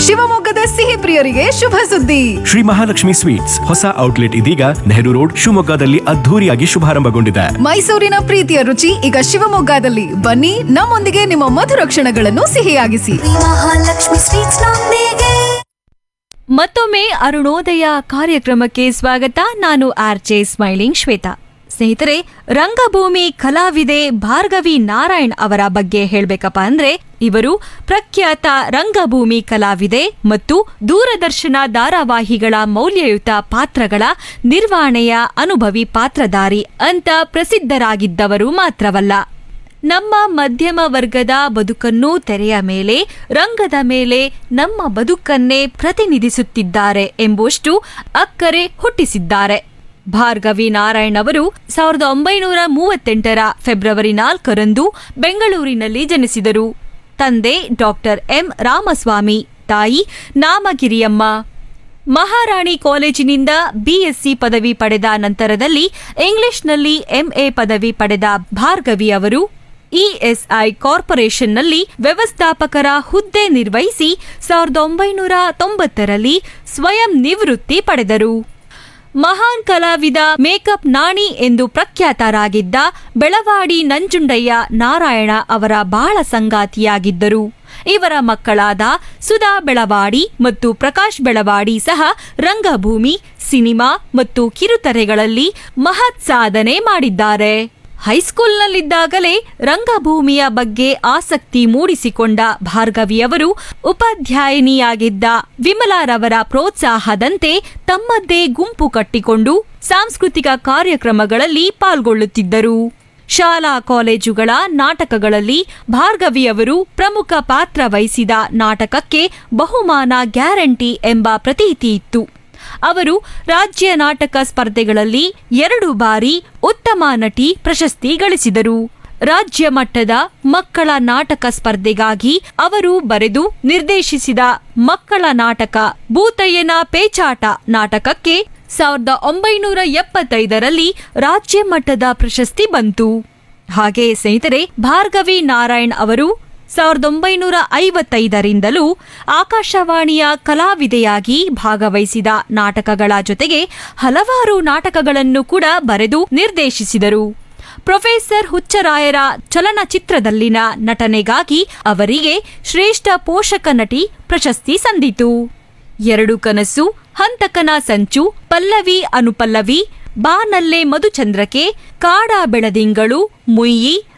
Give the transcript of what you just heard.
ಶಿವಮೊಗ್ಗದ ಸಿಹಿ ಪ್ರಿಯರಿಗೆ ಶುಭ ಸುದ್ದಿ ಶ್ರೀ ಮಹಾಲಕ್ಷ್ಮಿ ಸ್ವೀಟ್ಸ್ ಹೊಸ ಔಟ್ಲೆಟ್ ಇದೀಗ ನೆಹರು ರೋಡ್ ಶಿವಮೊಗ್ಗದಲ್ಲಿ ಅದ್ಧೂರಿಯಾಗಿ ಶುಭಾರಂಭಗೊಂಡಿದೆ ಮೈಸೂರಿನ ಪ್ರೀತಿಯ ರುಚಿ ಈಗ ಶಿವಮೊಗ್ಗದಲ್ಲಿ ಬನ್ನಿ ನಮ್ಮೊಂದಿಗೆ ನಿಮ್ಮ ಮಧುರ ಕ್ಷಣಗಳನ್ನು ಸಿಹಿಯಾಗಿಸಿ ಮಹಾಲಕ್ಷ್ಮಿ ಸ್ವೀಟ್ಸ್ ನೊಂದಿಗೆ ಮತ್ತೊಮ್ಮೆ ಅರುಣೋದಯ ಕಾರ್ಯಕ್ರಮಕ್ಕೆ ಸ್ವಾಗತ ನಾನು ಆರ್ಜೆ ಸ್ಮೈಲಿಂಗ್ ಶ್ವೇತಾ ಸ್ನೇಹಿತರೆ ರಂಗಭೂಮಿ ಕಲಾವಿದೆ ಭಾರ್ಗವಿ ನಾರಾಯಣ್ ಅವರ ಬಗ್ಗೆ ಹೇಳ್ಬೇಕಪ್ಪ ಅಂದ್ರೆ ಇವರು ಪ್ರಖ್ಯಾತ ರಂಗಭೂಮಿ ಕಲಾವಿದೆ ಮತ್ತು ದೂರದರ್ಶನ ಧಾರಾವಾಹಿಗಳ ಮೌಲ್ಯಯುತ ಪಾತ್ರಗಳ ನಿರ್ವಹಣೆಯ ಅನುಭವಿ ಪಾತ್ರಧಾರಿ ಅಂತ ಪ್ರಸಿದ್ಧರಾಗಿದ್ದವರು ಮಾತ್ರವಲ್ಲ ನಮ್ಮ ಮಧ್ಯಮ ವರ್ಗದ ಬದುಕನ್ನು ತೆರೆಯ ಮೇಲೆ ರಂಗದ ಮೇಲೆ ನಮ್ಮ ಬದುಕನ್ನೇ ಪ್ರತಿನಿಧಿಸುತ್ತಿದ್ದಾರೆ ಎಂಬುವಷ್ಟು ಅಕ್ಕರೆ ಹುಟ್ಟಿಸಿದ್ದಾರೆ ಭಾರ್ಗವಿ ನಾರಾಯಣ್ ಅವರು ಸಾವಿರದ ಒಂಬೈನೂರ ಮೂವತ್ತೆಂಟರ ಫೆಬ್ರವರಿ ನಾಲ್ಕರಂದು ಬೆಂಗಳೂರಿನಲ್ಲಿ ಜನಿಸಿದರು ತಂದೆ ಡಾಕ್ಟರ್ ಎಂ ರಾಮಸ್ವಾಮಿ ತಾಯಿ ನಾಮಗಿರಿಯಮ್ಮ ಮಹಾರಾಣಿ ಕಾಲೇಜಿನಿಂದ ಬಿಎಸ್ಸಿ ಪದವಿ ಪಡೆದ ನಂತರದಲ್ಲಿ ಇಂಗ್ಲಿಷ್ನಲ್ಲಿ ಎಂಎ ಪದವಿ ಪಡೆದ ಭಾರ್ಗವಿ ಅವರು ಇಎಸ್ಐ ಕಾರ್ಪೊರೇಷನ್ನಲ್ಲಿ ವ್ಯವಸ್ಥಾಪಕರ ಹುದ್ದೆ ನಿರ್ವಹಿಸಿ ಸಾವಿರದ ಒಂಬೈನೂರ ತೊಂಬತ್ತರಲ್ಲಿ ಸ್ವಯಂ ನಿವೃತ್ತಿ ಪಡೆದರು ಮಹಾನ್ ಕಲಾವಿದ ಮೇಕಪ್ ನಾಣಿ ಎಂದು ಪ್ರಖ್ಯಾತರಾಗಿದ್ದ ಬೆಳವಾಡಿ ನಂಜುಂಡಯ್ಯ ನಾರಾಯಣ ಅವರ ಬಾಳ ಸಂಗಾತಿಯಾಗಿದ್ದರು ಇವರ ಮಕ್ಕಳಾದ ಸುಧಾ ಬೆಳವಾಡಿ ಮತ್ತು ಪ್ರಕಾಶ್ ಬೆಳವಾಡಿ ಸಹ ರಂಗಭೂಮಿ ಸಿನಿಮಾ ಮತ್ತು ಕಿರುತೆರೆಗಳಲ್ಲಿ ಮಹತ್ ಸಾಧನೆ ಮಾಡಿದ್ದಾರೆ ಹೈಸ್ಕೂಲ್ನಲ್ಲಿದ್ದಾಗಲೇ ರಂಗಭೂಮಿಯ ಬಗ್ಗೆ ಆಸಕ್ತಿ ಮೂಡಿಸಿಕೊಂಡ ಭಾರ್ಗವಿಯವರು ಉಪಾಧ್ಯಾಯಿನಿಯಾಗಿದ್ದ ವಿಮಲಾರವರ ಪ್ರೋತ್ಸಾಹದಂತೆ ತಮ್ಮದ್ದೇ ಗುಂಪು ಕಟ್ಟಿಕೊಂಡು ಸಾಂಸ್ಕೃತಿಕ ಕಾರ್ಯಕ್ರಮಗಳಲ್ಲಿ ಪಾಲ್ಗೊಳ್ಳುತ್ತಿದ್ದರು ಶಾಲಾ ಕಾಲೇಜುಗಳ ನಾಟಕಗಳಲ್ಲಿ ಭಾರ್ಗವಿಯವರು ಪ್ರಮುಖ ಪಾತ್ರ ವಹಿಸಿದ ನಾಟಕಕ್ಕೆ ಬಹುಮಾನ ಗ್ಯಾರಂಟಿ ಎಂಬ ಪ್ರತೀತಿ ಇತ್ತು ಅವರು ರಾಜ್ಯ ನಾಟಕ ಸ್ಪರ್ಧೆಗಳಲ್ಲಿ ಎರಡು ಬಾರಿ ಉತ್ತಮ ನಟಿ ಪ್ರಶಸ್ತಿ ಗಳಿಸಿದರು ರಾಜ್ಯ ಮಟ್ಟದ ಮಕ್ಕಳ ನಾಟಕ ಸ್ಪರ್ಧೆಗಾಗಿ ಅವರು ಬರೆದು ನಿರ್ದೇಶಿಸಿದ ಮಕ್ಕಳ ನಾಟಕ ಭೂತಯ್ಯನ ಪೇಚಾಟ ನಾಟಕಕ್ಕೆ ಸಾವಿರದ ಒಂಬೈನೂರ ಎಪ್ಪತ್ತೈದರಲ್ಲಿ ರಾಜ್ಯ ಮಟ್ಟದ ಪ್ರಶಸ್ತಿ ಬಂತು ಹಾಗೆ ಸ್ನೇಹಿತರೆ ಭಾರ್ಗವಿ ನಾರಾಯಣ್ ಅವರು ಸಾವಿರದ ಒಂಬೈನೂರ ಐವತ್ತೈದರಿಂದಲೂ ಆಕಾಶವಾಣಿಯ ಕಲಾವಿದೆಯಾಗಿ ಭಾಗವಹಿಸಿದ ನಾಟಕಗಳ ಜೊತೆಗೆ ಹಲವಾರು ನಾಟಕಗಳನ್ನು ಕೂಡ ಬರೆದು ನಿರ್ದೇಶಿಸಿದರು ಪ್ರೊಫೆಸರ್ ಹುಚ್ಚರಾಯರ ಚಲನಚಿತ್ರದಲ್ಲಿನ ನಟನೆಗಾಗಿ ಅವರಿಗೆ ಶ್ರೇಷ್ಠ ಪೋಷಕ ನಟಿ ಪ್ರಶಸ್ತಿ ಸಂದಿತು ಎರಡು ಕನಸು ಹಂತಕನ ಸಂಚು ಪಲ್ಲವಿ ಅನುಪಲ್ಲವಿ ಬಾನಲ್ಲೆ ಮಧುಚಂದ್ರಕೆ ಕಾಡ ಬೆಳದಿಂಗಳು ಮುಯ್ಯಿ